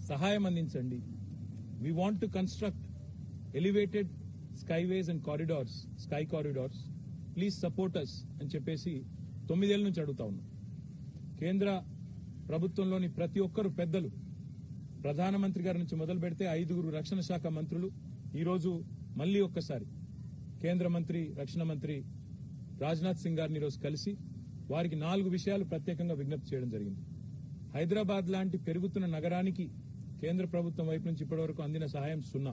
సహాయం అందించండి we want to construct elevated skyways and corridors sky corridors please support us అని చెప్పేసి తొమ్మిదేళ్ల నుంచి అడుగుతా ఉన్నాం కేంద్ర ప్రభుత్వంలోని ప్రతి ఒక్కరు పెద్దలు ప్రధానమంత్రి గారి నుంచి మొదలు పెడితే ఐదుగురు రక్షణ శాఖ మంత్రులు ఈరోజు మళ్లీ ఒక్కసారి కేంద్ర మంత్రి రక్షణ మంత్రి రాజ్నాథ్ సింగ్ గారిని ఈరోజు కలిసి వారికి నాలుగు విషయాలు ప్రత్యేకంగా విజ్ఞప్తి చేయడం జరిగింది హైదరాబాద్ లాంటి పెరుగుతున్న నగరానికి కేంద్ర ప్రభుత్వం వైపు నుంచి ఇప్పటివరకు అందిన సహాయం సున్నా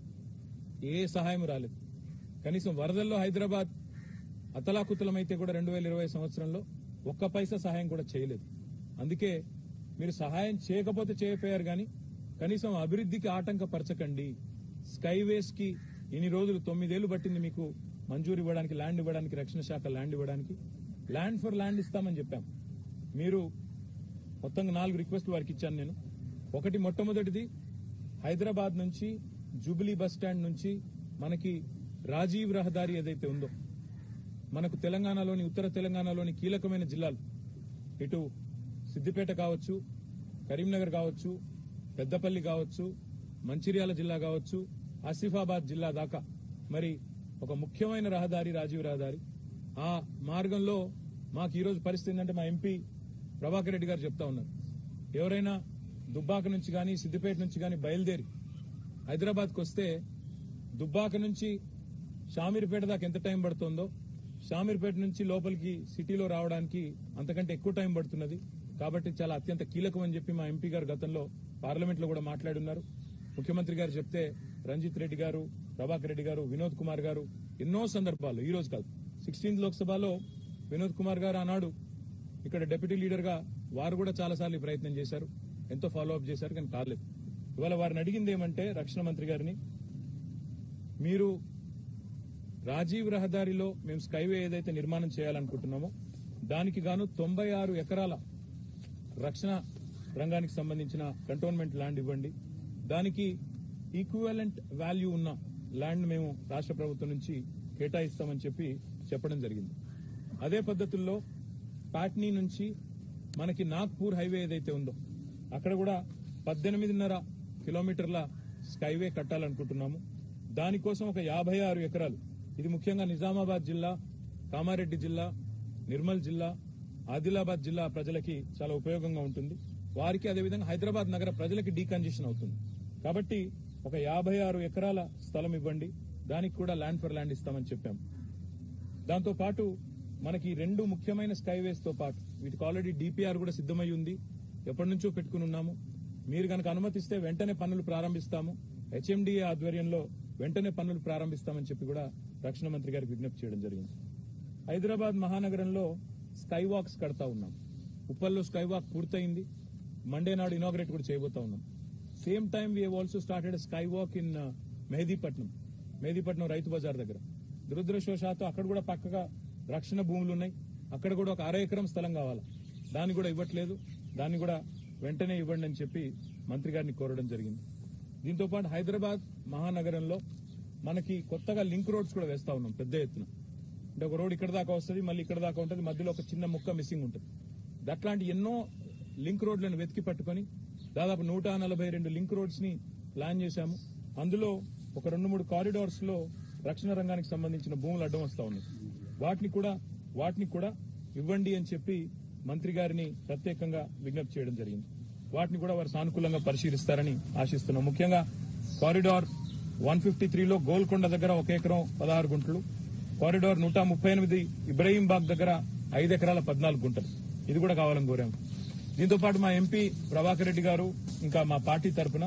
ఏ సహాయం రాలేదు కనీసం వరదల్లో హైదరాబాద్ అతలాకుతలమైతే కూడా రెండు వేల ఇరవై సంవత్సరంలో ఒక్క పైసా సహాయం కూడా చేయలేదు అందుకే మీరు సహాయం చేయకపోతే చేయకపోయారు కానీ కనీసం అభివృద్ధికి ఆటంకపరచకండి స్కైవేస్ కి ఇన్ని రోజులు తొమ్మిదేళ్లు పట్టింది మీకు మంజూరు ఇవ్వడానికి ల్యాండ్ ఇవ్వడానికి రక్షణ శాఖ ల్యాండ్ ఇవ్వడానికి ల్యాండ్ ఫర్ ల్యాండ్ ఇస్తామని చెప్పాం మీరు మొత్తంగా నాలుగు రిక్వెస్ట్లు వారికి ఇచ్చాను నేను ఒకటి మొట్టమొదటిది హైదరాబాద్ నుంచి జూబిలీ బస్ స్టాండ్ నుంచి మనకి రాజీవ్ రహదారి ఏదైతే ఉందో మనకు తెలంగాణలోని ఉత్తర తెలంగాణలోని కీలకమైన జిల్లాలు ఇటు సిద్దిపేట కావచ్చు కరీంనగర్ కావచ్చు పెద్దపల్లి కావచ్చు మంచిర్యాల జిల్లా కావచ్చు ఆసిఫాబాద్ జిల్లా దాకా మరి ఒక ముఖ్యమైన రహదారి రాజీవ్ రహదారి ఆ మార్గంలో మాకు ఈరోజు పరిస్థితి ఏంటంటే మా ఎంపీ ప్రభాకర్ రెడ్డి గారు చెప్తా ఉన్నారు ఎవరైనా దుబ్బాక నుంచి గాని సిద్దిపేట నుంచి గాని బయలుదేరి హైదరాబాద్కి వస్తే దుబ్బాక నుంచి షామీర్పేట దాకా ఎంత టైం పడుతుందో షామీర్పేట నుంచి లోపలికి సిటీలో రావడానికి అంతకంటే ఎక్కువ టైం పడుతున్నది కాబట్టి చాలా అత్యంత కీలకం అని చెప్పి మా ఎంపీ గారు గతంలో పార్లమెంట్ లో కూడా మాట్లాడున్నారు ముఖ్యమంత్రి గారు చెప్తే రంజిత్ రెడ్డి గారు ప్రభాకర్ రెడ్డి గారు వినోద్ కుమార్ గారు ఎన్నో సందర్భాల్లో ఈ రోజు కాదు సిక్స్టీన్త్ లోక్సభలో వినోద్ కుమార్ గారు ఆనాడు ఇక్కడ డిప్యూటీ లీడర్ గా వారు కూడా చాలా సార్లు ప్రయత్నం చేశారు ఎంతో ఫాలో అప్ చేశారు కానీ కాలేదు ఇవాళ వారిని అడిగింది ఏమంటే రక్షణ మంత్రి గారిని మీరు రాజీవ్ రహదారిలో మేము స్కైవే ఏదైతే నిర్మాణం చేయాలనుకుంటున్నామో దానికి గాను తొంభై ఆరు ఎకరాల రక్షణ రంగానికి సంబంధించిన కంటోన్మెంట్ ల్యాండ్ ఇవ్వండి దానికి ఈక్వివలెంట్ వాల్యూ ఉన్న ల్యాండ్ మేము రాష్ట్ర ప్రభుత్వం నుంచి కేటాయిస్తామని చెప్పి చెప్పడం జరిగింది అదే పద్ధతుల్లో పాట్నీ నుంచి మనకి నాగ్పూర్ హైవే ఏదైతే ఉందో అక్కడ కూడా పద్దెనిమిదిన్నర కిలోమీటర్ల స్కైవే కట్టాలనుకుంటున్నాము దానికోసం ఒక యాభై ఆరు ఎకరాలు ఇది ముఖ్యంగా నిజామాబాద్ జిల్లా కామారెడ్డి జిల్లా నిర్మల్ జిల్లా ఆదిలాబాద్ జిల్లా ప్రజలకి చాలా ఉపయోగంగా ఉంటుంది వారికి అదేవిధంగా హైదరాబాద్ నగర ప్రజలకి డీకంజెషన్ అవుతుంది కాబట్టి ఒక యాభై ఆరు ఎకరాల స్థలం ఇవ్వండి దానికి కూడా ల్యాండ్ ఫర్ ల్యాండ్ ఇస్తామని చెప్పాం దాంతో పాటు మనకి రెండు ముఖ్యమైన స్కైవేస్ తో పాటు వీటికి ఆల్రెడీ డిపిఆర్ కూడా సిద్దమై ఉంది ఎప్పటి నుంచో పెట్టుకుని ఉన్నాము మీరు కనుక అనుమతిస్తే వెంటనే పనులు ప్రారంభిస్తాము హెచ్ఎండిఏ ఆధ్వర్యంలో వెంటనే పనులు ప్రారంభిస్తామని చెప్పి కూడా రక్షణ మంత్రి గారికి విజ్ఞప్తి చేయడం జరిగింది హైదరాబాద్ మహానగరంలో స్కై వాక్స్ కడతా ఉన్నాం ఉప్పల్లో స్కై వాక్ పూర్తయింది మండే నాడు ఇనాగ్రేట్ కూడా చేయబోతా ఉన్నాం same time we also started sky walk in Mehdipatnam Mehdipatnam Rythu Bazar దగ్గర దురదృష్టవశాత్తు అక్కడ కూడా పక్కగా రక్షణ భూములు ఉన్నాయి అక్కడ కూడా ఒక అర ఎకరం స్థలం కావాలి దాన్ని కూడా ఇవ్వట్లేదు దాన్ని కూడా వెంటనే ఇవ్వండి అని చెప్పి మంత్రి గారిని కోరడం జరిగింది దీంతో పాటు హైదరాబాద్ మహానగరంలో మనకి కొత్తగా లింక్ రోడ్స్ కూడా వేస్తా ఉన్నాం పెద్ద ఎత్తున అంటే ఒక రోడ్ ఇక్కడ దాకా వస్తుంది మళ్ళీ ఇక్కడ దాకా ఉంటుంది మధ్యలో ఒక చిన్న ముక్క మిస్సింగ్ ఉంటుంది అట్లాంటి ఎన్నో లింక్ రోడ్లను వెతికి పట్టుకొని దాదాపు నూట నలభై రెండు లింక్ రోడ్స్ ని ప్లాన్ చేశాము అందులో ఒక రెండు మూడు కారిడార్స్ లో రక్షణ రంగానికి సంబంధించిన భూములు అడ్డం వస్తా ఉన్నాయి వాటిని కూడా వాటిని కూడా ఇవ్వండి అని చెప్పి మంత్రి గారిని ప్రత్యేకంగా విజ్ఞప్తి చేయడం జరిగింది వాటిని కూడా వారు సానుకూలంగా పరిశీలిస్తారని ఆశిస్తున్నాం ముఖ్యంగా కారిడార్ వన్ ఫిఫ్టీ త్రీలో గోల్కొండ దగ్గర ఒక ఎకరం పదహారు గుంటలు కారిడార్ నూట ముప్పై ఎనిమిది ఇబ్రహీంబాగ్ దగ్గర ఐదు ఎకరాల పద్నాలుగు గుంటలు ఇది కూడా కావాలని కోరాము దీంతో పాటు మా ఎంపీ ప్రభాకర్ రెడ్డి గారు ఇంకా మా పార్టీ తరఫున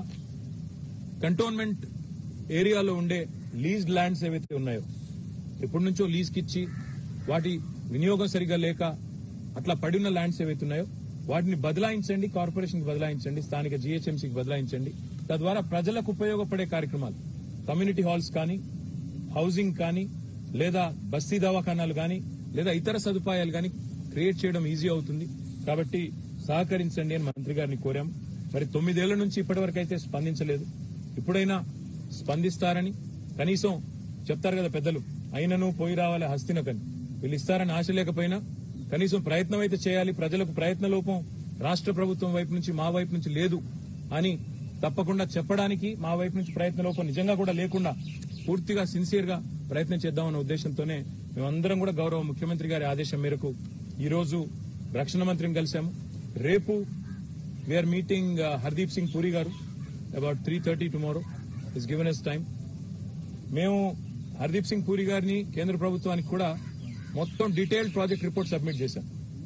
కంటోన్మెంట్ ఏరియాలో ఉండే లీజ్ ల్యాండ్స్ ఏవైతే ఉన్నాయో ఎప్పటి నుంచో లీజ్కి ఇచ్చి వాటి వినియోగం సరిగా లేక అట్లా పడిన ల్యాండ్స్ ఏవైతే ఉన్నాయో వాటిని బదలాయించండి కార్పొరేషన్ బదలాయించండి స్థానిక జీహెచ్ఎంసీకి బదలాయించండి తద్వారా ప్రజలకు ఉపయోగపడే కార్యక్రమాలు కమ్యూనిటీ హాల్స్ కానీ హౌసింగ్ కానీ లేదా బస్తీ దవాఖానాలు కానీ లేదా ఇతర సదుపాయాలు కానీ క్రియేట్ చేయడం ఈజీ అవుతుంది కాబట్టి సహకరించండి అని మంత్రి గారిని కోరాం మరి తొమ్మిదేళ్ల నుంచి ఇప్పటివరకు అయితే స్పందించలేదు ఇప్పుడైనా స్పందిస్తారని కనీసం చెప్తారు కదా పెద్దలు అయినను పోయి రావాలి హస్తినకని వీళ్ళు ఇస్తారని ఆశ లేకపోయినా కనీసం ప్రయత్నం అయితే చేయాలి ప్రజలకు ప్రయత్న లోపం రాష్ట్ర ప్రభుత్వం వైపు నుంచి మా వైపు నుంచి లేదు అని తప్పకుండా చెప్పడానికి మా వైపు నుంచి ప్రయత్న లోపం నిజంగా కూడా లేకుండా పూర్తిగా సిన్సియర్ గా ప్రయత్నం చేద్దామన్న ఉద్దేశంతోనే మేమందరం కూడా గౌరవ ముఖ్యమంత్రి గారి ఆదేశం మేరకు ఈ రోజు రక్షణ మంత్రిని కలిశాము రేపు we are meeting Hardeep Singh Puri garu about three thirty tomorrow is given as time మేము హర్దీప్ సింగ్ పూరి గారిని కేంద్ర ప్రభుత్వానికి కూడా మొత్తం డీటెయిల్డ్ ప్రాజెక్ట్ రిపోర్ట్ సబ్మిట్ చేశాం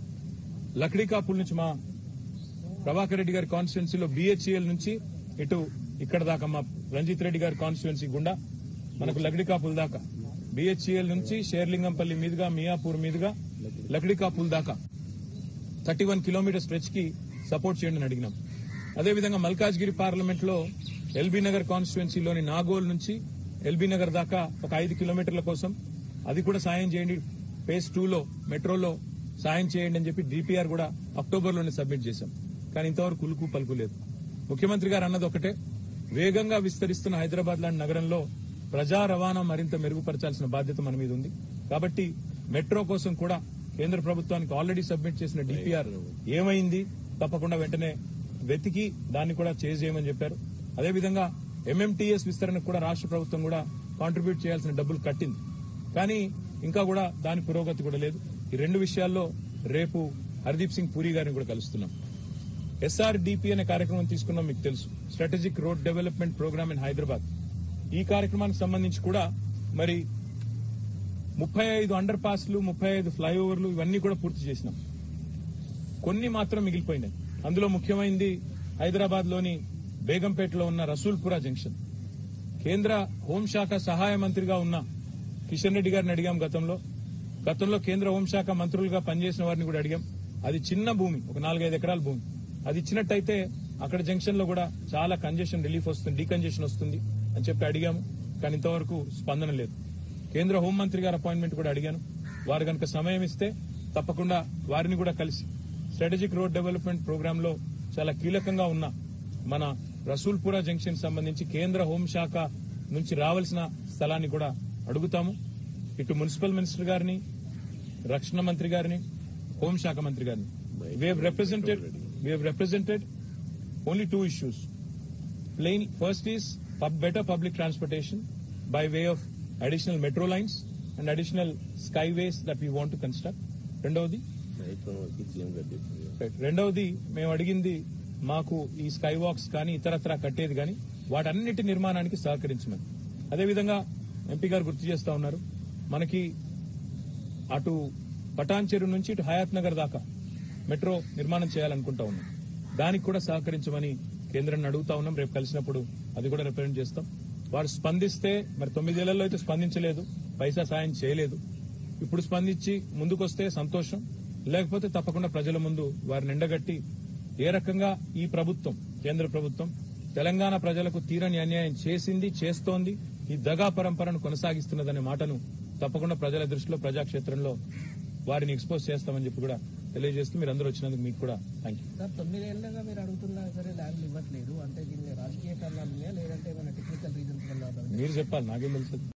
లక్డీ కాపుల్ నుంచి మా ప్రభాకర్ రెడ్డి గారి కాన్స్టిట్యున్సీలో బిహెచ్ఎల్ నుంచి ఇటు ఇక్కడ దాకా మా రంజిత్ రెడ్డి గారి కాన్స్టిట్యున్సీ గుండా మనకు లక్డీ కాపుల్ దాకా బిహెచ్ఎల్ నుంచి షేర్లింగంపల్లి మీదుగా మియాపూర్ మీదుగా లక్డీ కాపుల్ దాకా థర్టీ వన్ కిలోమీటర్ స్ట్రెచ్ కి సపోర్ట్ చేయండి అని అడిగినాం అదేవిధంగా మల్కాజ్గిరి పార్లమెంట్ లో ఎల్బీ నగర్ కాన్స్టిట్యున్సీలోని నాగోల్ నుంచి ఎల్బీ నగర్ దాకా ఒక ఐదు కిలోమీటర్ల కోసం అది కూడా సాయం చేయండి ఫేజ్ టూ లో మెట్రోలో సాయం చేయండి అని చెప్పి డిపిఆర్ కూడా అక్టోబర్ లోనే సబ్మిట్ చేశాం కానీ ఇంతవరకు ఉలుకు పలుకు లేదు ముఖ్యమంత్రి గారు అన్నది ఒకటే వేగంగా విస్తరిస్తున్న హైదరాబాద్ లాంటి నగరంలో ప్రజా రవాణా మరింత మెరుగుపరచాల్సిన బాధ్యత మన మీద ఉంది కాబట్టి మెట్రో కోసం కూడా కేంద్ర ప్రభుత్వానికి ఆల్రెడీ సబ్మిట్ చేసిన డిపిఆర్ ఏమైంది తప్పకుండా వెంటనే వెతికి దాన్ని కూడా చేయమని చెప్పారు అదేవిధంగా ఎంఎంటీఎస్ విస్తరణకు కూడా రాష్ట్ర ప్రభుత్వం కూడా కాంట్రిబ్యూట్ చేయాల్సిన డబ్బులు కట్టింది కానీ ఇంకా కూడా దాని పురోగతి కూడా లేదు ఈ రెండు విషయాల్లో రేపు హర్దీప్ సింగ్ పూరి గారిని కూడా కలుస్తున్నాం ఎస్ఆర్డిపి అనే కార్యక్రమం తీసుకున్నాం మీకు తెలుసు strategic road development program in Hyderabad ఈ కార్యక్రమానికి సంబంధించి కూడా మరి ముప్పై ఐదు అండర్ పాస్లు ముప్పై ఐదు ఫ్లైఓవర్లు ఇవన్నీ కూడా పూర్తి చేసినాం కొన్ని మాత్రం మిగిలిపోయినాయి అందులో ముఖ్యమైనది హైదరాబాద్ లోని బేగంపేటలో ఉన్న రసూల్పురా జంక్షన్ కేంద్ర హోంశాఖ సహాయ మంత్రిగా ఉన్న కిషన్ రెడ్డి గారిని అడిగాం గతంలో గతంలో కేంద్ర హోంశాఖ మంత్రులుగా పనిచేసిన వారిని కూడా అడిగాం అది చిన్న భూమి ఒక నాలుగైదు ఎకరాల భూమి అది ఇచ్చినట్టయితే అక్కడ జంక్షన్ లో కూడా చాలా కంజెషన్ రిలీఫ్ వస్తుంది డీకంజెషన్ వస్తుంది అని చెప్పి అడిగాము కానీ ఇంతవరకు స్పందన లేదు కేంద్ర హోంమంత్రి గారి అపాయింట్మెంట్ కూడా అడిగాను వారు కనుక సమయం ఇస్తే తప్పకుండా వారిని కూడా కలిసి స్ట్రాటజిక్ రోడ్ డెవలప్మెంట్ ప్రోగ్రామ్ లో చాలా కీలకంగా ఉన్న మన రసూల్పురా జంక్షన్ సంబంధించి కేంద్ర హోంశాఖ నుంచి రావాల్సిన స్థలాన్ని కూడా అడుగుతాము ఇటు మున్సిపల్ మినిస్టర్ గారిని రక్షణ మంత్రి గారిని హోంశాఖ మంత్రి గారిని we've represented we've represented only two issues plain first is pub, better public transportation by way of additional metro lines and additional skyways that we want to construct రెండవది Right. రెండవది మేము అడిగింది మాకు ఈ స్కై వాక్స్ కానీ ఇతరత్రా కట్టేది కానీ వాటన్నిటి నిర్మాణానికి సహకరించమని అదేవిధంగా ఎంపీ గారు గుర్తు చేస్తా ఉన్నారు మనకి అటు పటాన్ చెరువు నుంచి ఇటు హయాత్ నగర్ దాకా మెట్రో నిర్మాణం చేయాలనుకుంటా ఉన్నాం దానికి కూడా సహకరించమని కేంద్రాన్ని అడుగుతా ఉన్నాం రేపు కలిసినప్పుడు అది కూడా రిప్రజెంట్ చేస్తాం వారు స్పందిస్తే మరి తొమ్మిదేళ్లలో అయితే స్పందించలేదు పైసా సాయం చేయలేదు ఇప్పుడు స్పందించి ముందుకొస్తే సంతోషం లేకపోతే తప్పకుండా ప్రజల ముందు వారిని ఎండగట్టి ఏ రకంగా ఈ ప్రభుత్వం కేంద్ర ప్రభుత్వం తెలంగాణ ప్రజలకు తీరని అన్యాయం చేసింది చేస్తోంది ఈ దగా పరంపరను కొనసాగిస్తున్నదనే మాటను తప్పకుండా ప్రజల దృష్టిలో ప్రజాక్షేత్రంలో వారిని ఎక్స్పోజ్ చేస్తామని చెప్పి కూడా తెలియజేస్తూ మీరు అందరూ వచ్చినందుకు మీకు కూడా థ్యాంక్ యూ సార్ తొమ్మిదేళ్లుగా మీరు అడుగుతున్నా సరే ల్యాండ్లు ఇవ్వట్లేదు అంటే దీన్ని రాజకీయ కారణాలు ఉన్నాయా లేదంటే ఏమైనా టెక్నికల్ రీజన్స్ వల్ల అవ్వదా? మీరు చెప్పాలి నాకేం తెలుసు